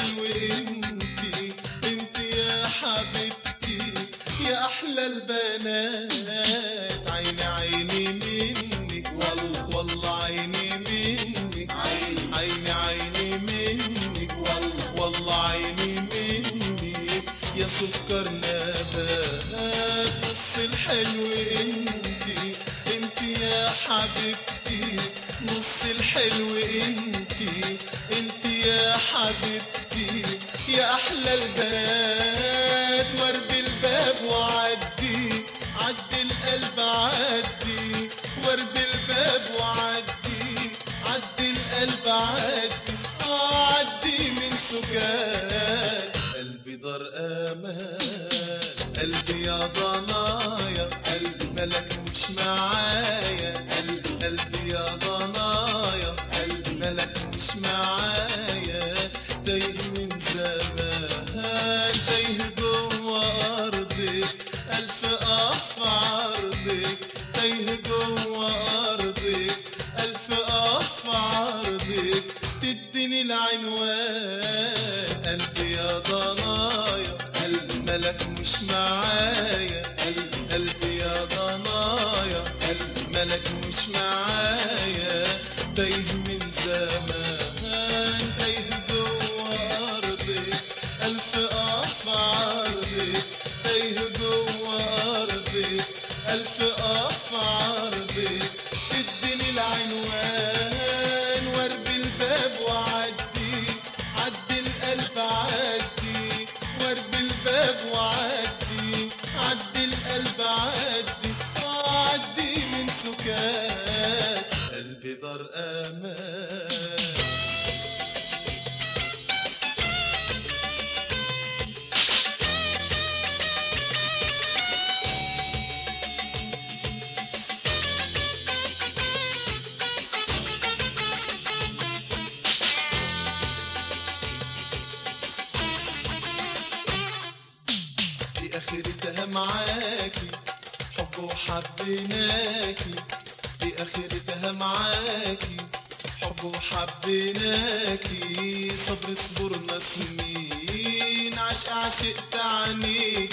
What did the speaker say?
الحلو انتي انتي يا حبيبتي يا احلى البنات عيني عيني منك والله والله عيني منك عيني عيني عيني منك والله والله عيني منك يا سكر نبات نص الحلو انتي انتي يا حبيبتي نص الحلو انتي انتي يا حبيبتي يا احلى البنات ورد الباب وعدي عدي القلب عدي ورد الباب وعدي عدي القلب عدي اه عدي من سكات قلبي دار امان قلبي يا ضنايا قلبي ملك مش معايا قلبي قلبي يا ضنايا قلبي ملك مش معايا تايه من زمان تايه جوه ارضك الف اف عرضك تايه جوه ارضك الف اف عرضك تديني العنوان قلبي يا ضنايا قلبي ملك مش معايا قلبي قلبي يا ضنايا قلبي ملك مش معايا تايه من زمان تايه جوه ارضك الف اف عرضك تايه جوه ارضك الف اف عرضك اديني العنوان ورد الباب وعدي عدي القلب عدي ورد الباب وعدي عدي القلب عدي آه عدي من سكات قلبي دار امان دي اخرتها معاكي حب وحبيناكي دي اخرتها معاكي حب وحبيناكي صبر صبرنا سنين عشق عشقت عنيك